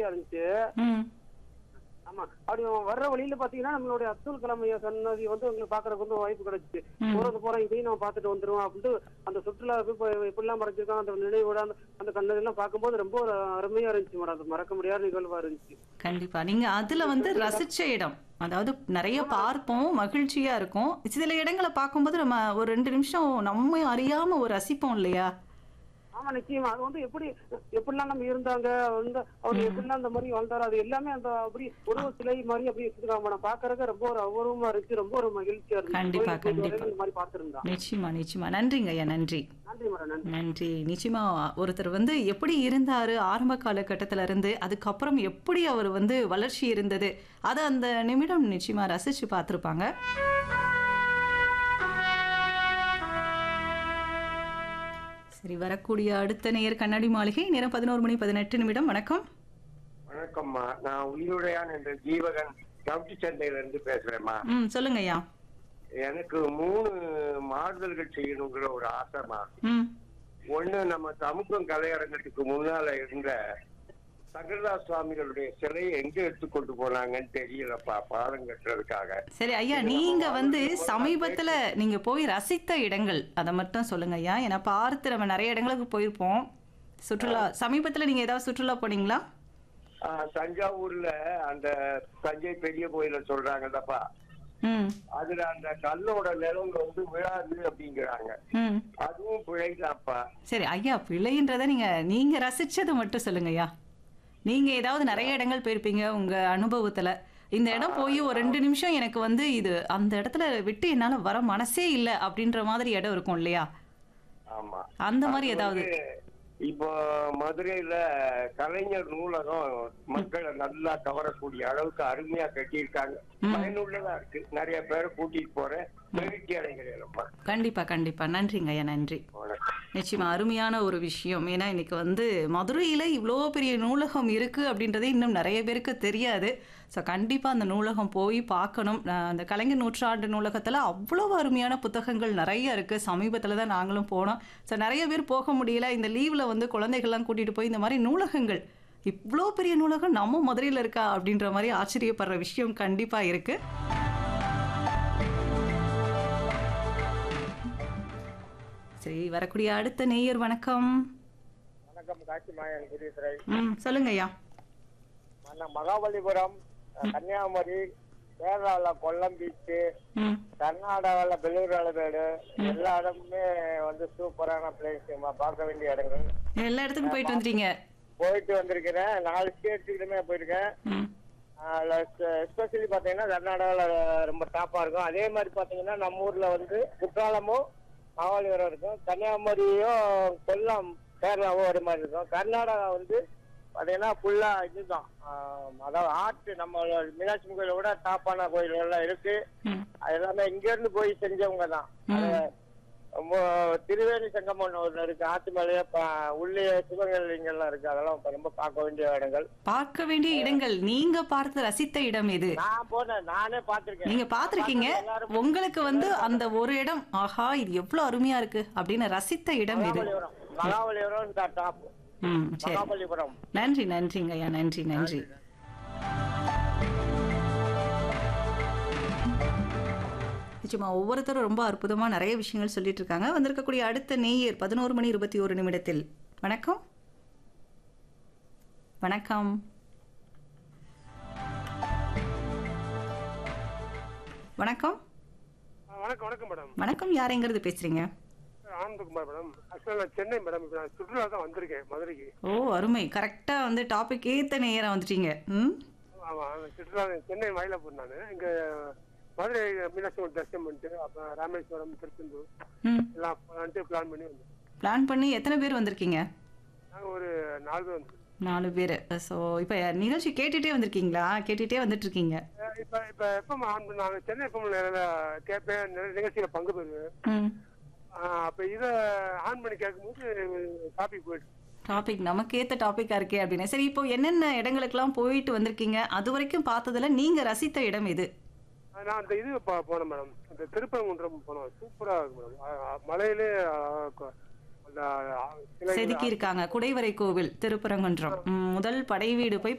மகிழ்ச்சியா இருந்துச்சு ம் ஆமா அப்படி வர்ற வழியில பாத்தீங்கன்னா நம்மளுடைய அப்துல் கலாம் ஐயா சன்னதி வந்து உங்களுக்கு பாக்குறதுக்கு வந்து வாய்ப்பு கிடைச்சிச்சு போறது போறோம் இதையும் நம்ம பார்த்துட்டு வந்துருவோம் அப்படின்ட்டு அந்த சுற்றுலா இப்ப எப்படிலாம் மறைச்சிருக்காங்க அந்த நினைவோட அந்த அந்த கண்ணதி எல்லாம் பார்க்கும்போது ரொம்ப ஒரு அருமையா இருந்துச்சு மேடம் அது மறக்க முடியாத நிகழ்வா இருந்துச்சு கண்டிப்பா நீங்க அதுல வந்து ரசிச்ச இடம் அதாவது நிறைய பார்ப்போம் மகிழ்ச்சியா இருக்கும் சில இடங்களை பார்க்கும்போது நம்ம ஒரு ரெண்டு நிமிஷம் நம்ம அறியாம ஒரு ரசிப்போம் இல்லையா ஆமா நிச்சயமா அது வந்து எப்படி எப்படிலாம் நம்ம இருந்தாங்க வந்து அவர் எப்படிலாம் அந்த மாதிரி வாழ்ந்தாரு அது எல்லாமே அந்த அப்படி உருவ சிலை மாதிரி அப்படி வச்சிருக்காங்க மேடம் பாக்குறதுக்கு ரொம்ப ஒரு அபூர்வமா இருந்துச்சு ரொம்ப ஒரு மகிழ்ச்சியா இருந்துச்சு கண்டிப்பா, கோயிலுக்கு போயிட்டு கண்டிப்பா. வரையில இந்த மாதிரி பார்த்திருந்தோம் நிச்சயமா நிச்சயமா நன்றிங்க ஐயா நன்றி நன்றி மேடம் நன்றி நன்றி நிச்சயமா ஒருத்தர் வந்து எப்படி இருந்தாரு ஆரம்ப காலகட்டத்துல இருந்து அதுக்கப்புறம் எப்படி அவர் வந்து வளர்ச்சி இருந்தது அதை அந்த நிமிடம் நிச்சயமா ரசிச்சு பார்த்துருப்பாங்க சரி வரக்கூடிய அடுத்த நேயர் கண்ணாடி மாளிகை நேரம் பதினோரு மணி பதினெட்டு நிமிடம் வணக்கம் வணக்கம்மா நான் உயிருடையான் என்ற ஜீவகன் கவுட்டி சந்தையில இருந்து பேசுறேம்மா ம் சொல்லுங்க ஐயா எனக்கு மூணு மாறுதல்கள் செய்யணுங்கிற ஒரு ஆசைமா ம் ஒண்ணு நம்ம சமூகம் கலையரங்கத்துக்கு முன்னால இருந்த சங்கரதா சுவாமிகளுடைய சிலையை எங்க எடுத்து கொண்டு போனாங்கன்னு தெரியலப்பா பாடம் கட்டுறதுக்காக சரி ஐயா நீங்க வந்து சமீபத்துல நீங்க போய் ரசித்த இடங்கள் அதை மட்டும் சொல்லுங்க ஐயா ஏன்னா பார்த்து நம்ம நிறைய இடங்களுக்கு போயிருப்போம் சுற்றுலா சமீபத்துல நீங்க ஏதாவது சுற்றுலா போனீங்களா ஆஹ், தஞ்சாவூர்ல அந்த தஞ்சை பெரிய கோயில சொல்றாங்கல்லப்பா ம் அதுல அந்த கல்லோட நிலம் வந்து விழாது அப்படிங்கிறாங்க ம் அதுவும் பிழைதாப்பா சரி ஐயா பிள்ளைன்றதை நீங்க நீங்க ரசிச்சதை மட்டும் சொல்லுங்க ஐயா நீங்க ஏதாவது நிறைய இடங்கள் போயிருப்பீங்க உங்க அனுபவத்துல இந்த இடம் போய் ஒரு ரெண்டு நிமிஷம் எனக்கு வந்து இது அந்த இடத்துல விட்டு என்னால வர மனசே இல்லை அப்படின்ற மாதிரி இடம் இருக்கும் இல்லையா ஆமா அந்த மாதிரி அது ஏதாவது வந்து இப்போ மதுரையில கலைஞர் நூலகம் மக்களை நல்லா கவரக்கூடிய அளவுக்கு அருமையா கட்டியிருக்காங்க பயனுள்ளதா இருக்கு நிறைய பேரை கூட்டிட்டு போறேன் மகிழ்ச்சி அடைகிறேன்ப்பா கண்டிப்பா கண்டிப்பா நன்றிங்க ஐயா நன்றி வணக்கம் நிச்சயமா அருமையான ஒரு விஷயம் ஏன்னா இன்னைக்கு வந்து மதுரையில் இவ்வளோ பெரிய நூலகம் இருக்குது அப்படின்றதே இன்னும் நிறைய பேருக்கு தெரியாது ஸோ கண்டிப்பாக அந்த நூலகம் போய் பார்க்கணும் நான் அந்த கலைஞர் நூற்றாண்டு நூலகத்தில் அவ்வளோ அருமையான புத்தகங்கள் நிறைய இருக்குது சமீபத்தில் தான் நாங்களும் போனோம் ஸோ நிறைய பேர் போக முடியல இந்த லீவில் வந்து குழந்தைகள்லாம் கூட்டிகிட்டு போய் இந்த மாதிரி நூலகங்கள் இவ்வளோ பெரிய நூலகம் நம்ம மதுரையில் இருக்கா அப்படின்ற மாதிரி ஆச்சரியப்படுற விஷயம் கண்டிப்பாக இருக்குது சரி வரக்கூடிய அடுத்த நேயர் வணக்கம் வணக்கம் காட்சி மாயன் குருதுரை ம் சொல்லுங்க ஐயா மகாபலிபுரம் கன்னியாகுமரி கேரளாவில் கொல்லம் பீச்சு ம் கர்நாடகாவில் பெங்களூர் அளவேடு எல்லா இடமுமே வந்து சூப்பரான பிளேஸ் பார்க்க வேண்டிய இடங்கள் எல்லா இடத்துக்கும் போயிட்டு வந்துட்டீங்க போயிட்டு வந்திருக்கிறேன் நாலு ஸ்டேட்டுக்குமே போயிருக்கேன் ம் எஸ்பெஷலி பார்த்தீங்கன்னா கர்நாடகாவில் ரொம்ப டாப்பாக இருக்கும் அதே மாதிரி பார்த்தீங்கன்னா நம்ம ஊரில் வந்து குற்றாலமும் மகாபலிபுரம் இருக்கும் கன்னியாகுமரியும் கொல்லம் கேரளாவும் ஒரு மாதிரி இருக்கும் கர்நாடகா வந்து பார்த்தீங்கன்னா ஃபுல்லாக இதுதான் ஆஹ் அதாவது ஆர்ட் நம்ம மீனாட்சி அம்மன் கோயிலை விட டாப்பான கோயில்கள்லாம் இருக்கு ம் அது எல்லாமே இங்கேருந்து போய் செஞ்சவங்க தான் அது ரொம்ப திருவேணி சங்கமம் ஒன்று இருக்கு ஆத்து மேலேயே ப- உள்ளே சிவகங்கைங்கெல்லாம் இருக்கு அதெல்லாம் இப்ப ரொம்ப பார்க்க வேண்டிய இடங்கள் பார்க்க வேண்டிய இடங்கள் நீங்க பார்த்து ரசித்த இடம் எது நான் போனேன் நானே பார்த்திருக்கேன் நீங்க பார்த்திருக்கீங்க உங்களுக்கு வந்து அந்த ஒரு இடம் ஆஹா இது எவ்வளவு அருமையா இருக்கு அப்படின்னு ரசித்த இடம் எது மகாபலிபுரம் மகாபலிபுரம் டாப் ம் சரி மகாபலிபுரம் நன்றி நன்றிங்க ஐயா நன்றி நன்றி நிச்சயமா ஒவ்வொருத்தரும் ரொம்ப அற்புதமா நிறைய விஷயங்கள் சொல்லிட்டு இருக்காங்க வந்திருக்கக்கூடிய அடுத்த நேயர் பதினோரு மணி இருபத்தி ஒரு நிமிடத்தில் வணக்கம் வணக்கம் வணக்கம் வணக்கம் வணக்கம் மேடம் வணக்கம் யாரெங்கிறது பேசுறீங்க ஆனந்தகுமார் மேடம் ஆக்சுவலாக நான் சென்னை மேடம் இப்போ நான் சுற்றுலா தான் வந்திருக்கேன் மதுரைக்கு ஓ அருமை கரெக்டா வந்து டாபிக் ஏத்த நேரம் வந்துட்டீங்க ம் ஆமாம் சுற்றுலா சென்னை மயிலாப்பூர் நான் இங்கே மதுரை மீனாட்சி அம்மன் தரிசனம் பண்ணிட்டு அப்புறம் ராமேஸ்வரம் திருச்செந்தூர் ம் எல்லாம் வந்துட்டு பிளான் பண்ணி வந்தோம் பிளான் பண்ணி எத்தனை பேர் வந்திருக்கீங்க நாங்கள் ஒரு நாலு பேர் வந்தோம் நாலு பேர் ஸோ இப்போ நிகழ்ச்சி கேட்டுட்டே வந்திருக்கீங்களா கேட்டுட்டே வந்துட்டு இருக்கீங்க இப்போ இப்போ எப்போ ஆன் பண்ண நான் சென்னை எப்போ நிறைய கேட்பேன் நிறைய நிகழ்ச்சியில் பங்கு பெறுவேன் ம் அப்போ இதை ஆன் பண்ணி கேட்கும்போது டாபிக் போயிடுச்சு டாபிக் நமக்கு ஏற்ற டாப்பிக்காக இருக்கே அப்படின்னு சரி இப்போ என்னென்ன இடங்களுக்கெல்லாம் போயிட்டு வந்திருக்கீங்க அது வரைக்கும் பார்த்ததுல நீங்கள் ரசித்த இடம் எது நான் அந்த இது போ- போனேன் மேடம் அந்த திருப்பரங்குன்றம் போனோம் சூப்பராக இருக்கு மேடம் அ- அ- மலையிலே அ, கொ- அந்த அ, சிலைகள் செதுக்கி இருக்காங்க குடைவரை கோவில் திருப்பரங்குன்றம் ம், முதல் படை வீடு போய்